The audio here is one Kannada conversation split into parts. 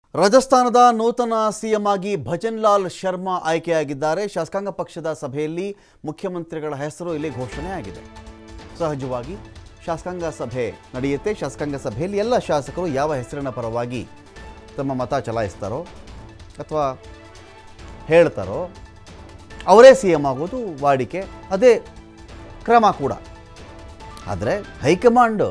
ರಾಜಸ್ಥಾನದ ನೂತನ ಸಿಎಂ ಆಗಿ ಭಜನ್ ಲಾಲ್ ಶರ್ಮಾ ಆಯ್ಕೆಯಾಗಿದ್ದಾರೆ ಶಾಸಕಾಂಗ ಪಕ್ಷದ ಸಭೆಯಲ್ಲಿ ಮುಖ್ಯಮಂತ್ರಿಗಳ ಹೆಸರು ಇಲ್ಲಿ ಘೋಷಣೆ ಆಗಿದೆ ಸಹಜವಾಗಿ ಶಾಸಕಾಂಗ ಸಭೆ ನಡೆಯುತ್ತೆ ಶಾಸಕಾಂಗ ಸಭೆಯಲ್ಲಿ ಎಲ್ಲ ಶಾಸಕರು ಯಾವ ಹೆಸರಿನ ಪರವಾಗಿ ತಮ್ಮ ಮತ ಚಲಾಯಿಸ್ತಾರೋ ಅಥವಾ ಹೇಳ್ತಾರೋ ಅವರೇ ಸಿ ಎಂ ಆಗೋದು ವಾಡಿಕೆ ಅದೇ ಕ್ರಮ ಕೂಡ ಆದರೆ ಹೈಕಮಾಂಡು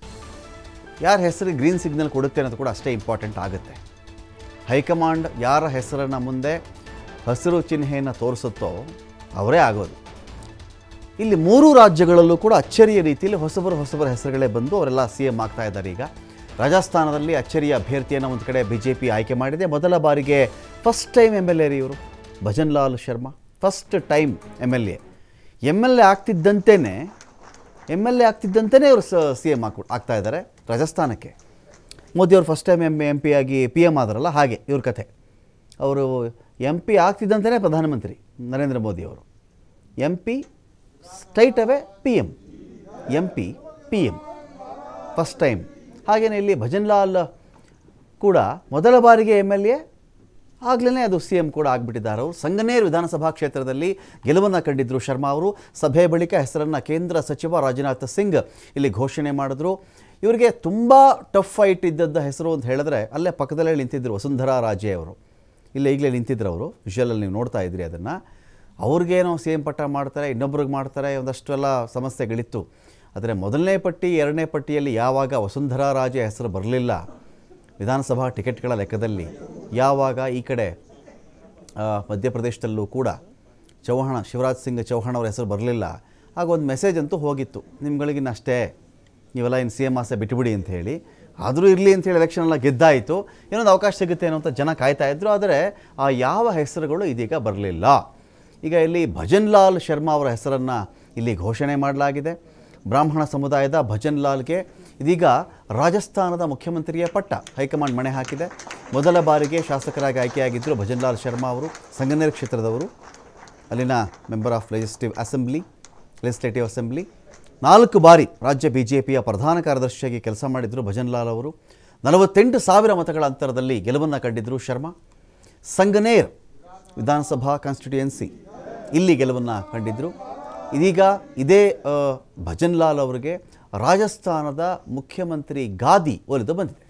ಯಾರ ಹೆಸರಿಗೆ ಗ್ರೀನ್ ಸಿಗ್ನಲ್ ಕೊಡುತ್ತೆ ಅನ್ನೋದು ಕೂಡ ಅಷ್ಟೇ ಇಂಪಾರ್ಟೆಂಟ್ ಆಗುತ್ತೆ ಹೈಕಮಾಂಡ್ ಯಾರ ಹೆಸರನ್ನು ಮುಂದೆ ಹಸಿರು ಚಿಹ್ನೆಯನ್ನು ತೋರಿಸುತ್ತೋ ಅವರೇ ಆಗೋದು ಇಲ್ಲಿ ಮೂರು ರಾಜ್ಯಗಳಲ್ಲೂ ಕೂಡ ಅಚ್ಚರಿಯ ರೀತಿಯಲ್ಲಿ ಹೊಸಬರು ಹೊಸಬರ ಹೆಸರುಗಳೇ ಬಂದು ಅವರೆಲ್ಲ ಸಿ ಎಂ ಆಗ್ತಾ ಇದ್ದಾರೆ ಈಗ ರಾಜಸ್ಥಾನದಲ್ಲಿ ಅಚ್ಚರಿಯ ಅಭ್ಯರ್ಥಿಯನ್ನು ಒಂದು ಕಡೆ ಬಿ ಜೆ ಪಿ ಆಯ್ಕೆ ಮಾಡಿದೆ ಮೊದಲ ಬಾರಿಗೆ first time M L A ರೀ ಇವರು Bhajan Lal Sharma first time M L A M L A ಆಗ್ತಿದ್ದಂತೆಯೇ ಎಮ್ ಎಲ್ ಎ ಆಗ್ತಿದ್ದಂತೆಯೇ ಇವರು ಸಿ ಎಮ್ ಹಾಕಿ ಆಗ್ತಾ ಇದ್ದಾರೆ ರಾಜಸ್ಥಾನಕ್ಕೆ ಮೋದಿಯವರು first time M M P ಆಗಿ ಪಿ ಎಮ್ ಆದರಲ್ಲ ಹಾಗೆ ಇವ್ರ ಕಥೆ ಅವರು ಎಂ ಪಿ ಆಗ್ತಿದ್ದಂತೆಯೇ ಪ್ರಧಾನಮಂತ್ರಿ ನರೇಂದ್ರ ಮೋದಿಯವರು M P straight away P M M P P M first time ಹಾಗೆಯೇ ಇಲ್ಲಿ ಭಜನ್ ಲಾಲ್ ಕೂಡ ಮೊದಲ ಬಾರಿಗೆ ಎಮ್ ಎಲ್ ಎ ಆಗಲೇ ಅದು ಸಿ ಎಂ ಕೂಡ ಆಗಿಬಿಟ್ಟಿದ್ದಾರೆ ಅವರು ಸಂಗನೇರ್ ವಿಧಾನಸಭಾ ಕ್ಷೇತ್ರದಲ್ಲಿ ಗೆಲುವನ್ನು ಕಂಡಿದ್ದರು ಶರ್ಮಾ ಅವರು ಸಭೆ ಬಳಿಕ ಹೆಸರನ್ನು ಕೇಂದ್ರ ಸಚಿವ ರಾಜನಾಥ್ ಸಿಂಗ್ ಇಲ್ಲಿ ಘೋಷಣೆ ಮಾಡಿದ್ರು ಇವರಿಗೆ ತುಂಬ ಟಫ್ ಫೈಟ್ ಇದ್ದದ್ದ ಹೆಸರು ಅಂತ ಹೇಳಿದ್ರೆ ಅಲ್ಲೇ ಪಕ್ಕದಲ್ಲೇ ನಿಂತಿದ್ದರು ವಸುಂಧರಾ ರಾಜೆ ಅವರು ಇಲ್ಲೇ ಈಗಲೇ ನಿಂತಿದ್ರು ಅವರು ವಿಷುವಲಲ್ಲಿ ನೀವು ನೋಡ್ತಾ ಇದ್ರಿ ಅದನ್ನು ಅವ್ರಿಗೇನೋ ಸಿ ಎಂ ಪಟ್ಟ ಮಾಡ್ತಾರೆ ಇನ್ನೊಬ್ರಿಗೆ ಮಾಡ್ತಾರೆ ಒಂದಷ್ಟು ಎಲ್ಲ ಸಮಸ್ಯೆಗಳಿತ್ತು ಆದರೆ ಮೊದಲನೇ ಪಟ್ಟಿ ಎರಡನೇ ಪಟ್ಟಿಯಲ್ಲಿ ಯಾವಾಗ ವಸುಂಧರಾ ರಾಜೆ ಹೆಸರು ಬರಲಿಲ್ಲ ವಿಧಾನಸಭಾ ಟಿಕೆಟ್ಗಳ ಲೆಕ್ಕದಲ್ಲಿ ಯಾವಾಗ ಈ ಕಡೆ ಆ, ಮಧ್ಯಪ್ರದೇಶದಲ್ಲೂ ಕೂಡ ಚೌಹಾಣ ಶಿವರಾಜ್ ಸಿಂಗ್ ಚೌಹಾಣ್ ಅವ್ರ ಹೆಸರು ಬರಲಿಲ್ಲ ಆಗ ಒಂದು ಮೆಸೇಜ್ ಅಂತೂ ಹೋಗಿತ್ತು ನಿಮ್ಗಳಿಗಿನ್ನ ಅಷ್ಟೇ ನೀವೆಲ್ಲ ಇನ್ನು ಸಿ ಎಮ್ ಆಸೆ ಬಿಟ್ಟುಬಿಡಿ ಅಂತ ಹೇಳಿ ಆದರೂ ಇರಲಿ ಅಂತ ಹೇಳಿ ಎಲೆಕ್ಷನ್ ಎಲ್ಲ ಗೆದ್ದಾಯಿತು ಏನೊಂದು ಅವಕಾಶ ಸಿಗುತ್ತೆ ಏನೋ ಅಂತ ಜನ ಕಾಯ್ತಾ ಇದ್ರು ಆದರೆ ಆ ಯಾವ ಹೆಸರುಗಳು ಇದೀಗ ಬರಲಿಲ್ಲ ಈಗ ಇಲ್ಲಿ ಭಜನ್ ಲಾಲ್ ಶರ್ಮಾ ಅವರ ಹೆಸರನ್ನು ಇಲ್ಲಿ ಘೋಷಣೆ ಮಾಡಲಾಗಿದೆ ಬ್ರಾಹ್ಮಣ ಸಮುದಾಯದ ಭಜನ್ ಲಾಲ್ಗೆ ಇದೀಗ ರಾಜಸ್ಥಾನದ ಮುಖ್ಯಮಂತ್ರಿಯ ಪಟ್ಟ ಹೈಕಮಾಂಡ್ ಮಣೆ ಹಾಕಿದೆ ಮೊದಲ ಬಾರಿಗೆ ಶಾಸಕರಾಗಿ ಆಯ್ಕೆಯಾಗಿದ್ದರು ಭಜನ್ ಲಾಲ್ ಶರ್ಮಾ ಅವರು ಸಂಗನೇರ್ ಕ್ಷೇತ್ರದವರು ಅಲ್ಲಿನ member of legislative assembly legislative assembly ನಾಲ್ಕು ಬಾರಿ ರಾಜ್ಯ ಬಿ ಜೆ ಪಿಯ ಪ್ರಧಾನ ಕಾರ್ಯದರ್ಶಿಯಾಗಿ ಕೆಲಸ ಮಾಡಿದರು ಭಜನ್ ಲಾಲ್ ಅವರು ನಲವತ್ತೆಂಟು ಸಾವಿರ ಮತಗಳ ಅಂತರದಲ್ಲಿ ಗೆಲುವನ್ನು ಕಂಡಿದ್ದರು ಶರ್ಮಾ ಸಂಗನೇರ್ ವಿಧಾನಸಭಾ ಕಾನ್ಸ್ಟಿಟ್ಯೂಯೆನ್ಸಿ ಇಲ್ಲಿ ಗೆಲುವನ್ನು ಕಂಡಿದ್ದರು ಇದೀಗ ಇದೇ ಆ, ಭಜನ್ ಲಾಲ್ ಅವರಿಗೆ ರಾಜಸ್ಥಾನದ ಮುಖ್ಯಮಂತ್ರಿ ಗಾದಿ ಒಲಿದು ಬಂದಿದೆ